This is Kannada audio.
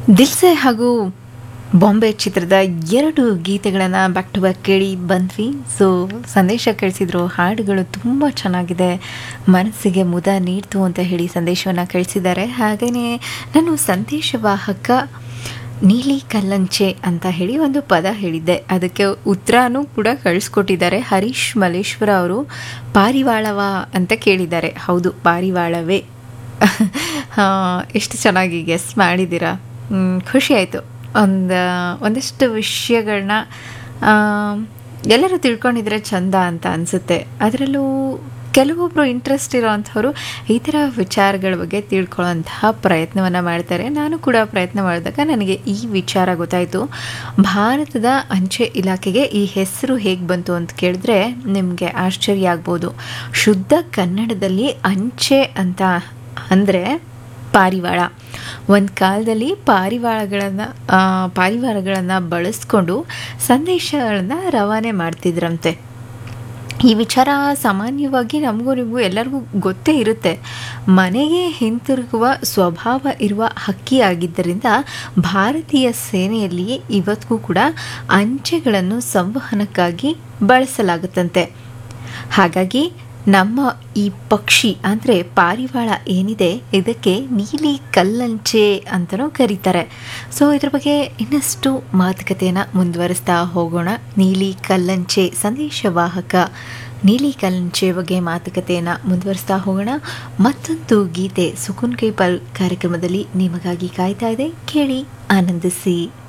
ದಿಲ್ಸೆ ಹಾಗೂ ಬಾಂಬೆ ಚಿತ್ರದ ಎರಡು ಗೀತೆಗಳನ್ನು ಬ್ಯಾಕ್ ಟು ಬ್ಯಾಕ್ ಕೇಳಿ ಬಂದ್ವಿ ಸೊ ಸಂದೇಶ ಕಳಿಸಿದ್ರು ಹಾಡುಗಳು ತುಂಬ ಚೆನ್ನಾಗಿದೆ ಮನಸ್ಸಿಗೆ ಮುದ ನೀಡ್ತು ಅಂತ ಹೇಳಿ ಸಂದೇಶವನ್ನು ಕಳಿಸಿದ್ದಾರೆ ಹಾಗೆಯೇ ನಾನು ಸಂದೇಶವಾಹಕ ನೀಲಿ ಕಲ್ಲಂಚೆ ಅಂತ ಹೇಳಿ ಒಂದು ಪದ ಹೇಳಿದ್ದೆ ಅದಕ್ಕೆ ಉತ್ತರನೂ ಕೂಡ ಕಳಿಸ್ಕೊಟ್ಟಿದ್ದಾರೆ ಹರೀಶ್ ಮಲೇಶ್ವರ ಅವರು ಪಾರಿವಾಳವ ಅಂತ ಕೇಳಿದ್ದಾರೆ ಹೌದು ಪಾರಿವಾಳವೇ ಆ, ಎಷ್ಟು ಚೆನ್ನಾಗಿ ಗೆಸ್ ಮಾಡಿದ್ದೀರಾ ಮ್, ಖುಷಿ ಆಯಿತು ಒಂದು ಒಂದಷ್ಟು ವಿಷಯಗಳನ್ನ ಎಲ್ಲರೂ ತಿಳ್ಕೊಂಡಿದ್ರೆ ಚಂದ ಅಂತ ಅನಿಸುತ್ತೆ ಅದರಲ್ಲೂ ಕೆಲವೊಬ್ಬರು ಇಂಟ್ರೆಸ್ಟ್ ಇರೋವಂಥವ್ರು ಈ ಥರ ವಿಚಾರಗಳ ಬಗ್ಗೆ ತಿಳ್ಕೊಳ್ಳೋಂತಹ ಪ್ರಯತ್ನವನ್ನು ಮಾಡ್ತಾರೆ ನಾನು ಕೂಡ ಪ್ರಯತ್ನ ಮಾಡಿದಾಗ ನನಗೆ ಈ ವಿಚಾರ ಗೊತ್ತಾಯಿತು ಭಾರತದ ಅಂಚೆ ಇಲಾಖೆಗೆ ಈ ಹೆಸರು ಹೇಗೆ ಬಂತು ಅಂತ ಕೇಳಿದ್ರೆ ನಿಮಗೆ ಆಶ್ಚರ್ಯ ಆಗ್ಬೋದು ಶುದ್ಧ ಕನ್ನಡದಲ್ಲಿ ಅಂಚೆ ಅಂತ ಅಂದರೆ ಪಾರಿವಾಳ ಒಂದು ಕಾಲದಲ್ಲಿ ಪಾರಿವಾಳಗಳನ್ನು ಪಾರಿವಾಳಗಳನ್ನು ಬಳಸ್ಕೊಂಡು ಸಂದೇಶಗಳನ್ನು ರವಾನೆ ಮಾಡ್ತಿದ್ರಂತೆ ಈ ವಿಚಾರ ಸಾಮಾನ್ಯವಾಗಿ ನಮಗೂ ನಿಮಗೂ ಎಲ್ಲರಿಗೂ ಗೊತ್ತೇ ಇರುತ್ತೆ ಮನೆಗೆ ಹಿಂತಿರುಗುವ ಸ್ವಭಾವ ಇರುವ ಹಕ್ಕಿ ಆಗಿದ್ದರಿಂದ ಭಾರತೀಯ ಸೇನೆಯಲ್ಲಿ ಇವತ್ತಿಗೂ ಕೂಡ ಅಂಚೆಗಳನ್ನು ಸಂವಹನಕ್ಕಾಗಿ ಬಳಸಲಾಗುತ್ತಂತೆ ಹಾಗಾಗಿ ನಮ್ಮ ಈ ಪಕ್ಷಿ ಅಂದರೆ ಪಾರಿವಾಳ ಏನಿದೆ ಇದಕ್ಕೆ ನೀಲಿ ಕಲ್ಲಂಚೆ ಅಂತಲೂ ಕರೀತಾರೆ ಸೊ ಇದ್ರ ಬಗ್ಗೆ ಇನ್ನಷ್ಟು ಮಾತುಕತೆಯನ್ನು ಮುಂದುವರಿಸ್ತಾ ಹೋಗೋಣ ನೀಲಿ ಕಲ್ಲಂಚೆ ಸಂದೇಶವಾಹಕ ನೀಲಿ ಕಲ್ಲಂಚೆ ಬಗ್ಗೆ ಮಾತುಕತೆಯನ್ನು ಮುಂದುವರಿಸ್ತಾ ಹೋಗೋಣ ಮತ್ತೊಂದು ಗೀತೆ ಸುಕುನ್ ಕೆ ಪಲ್ ಕಾರ್ಯಕ್ರಮದಲ್ಲಿ ನಿಮಗಾಗಿ ಕಾಯ್ತಾ ಇದೆ ಕೇಳಿ ಆನಂದಿಸಿ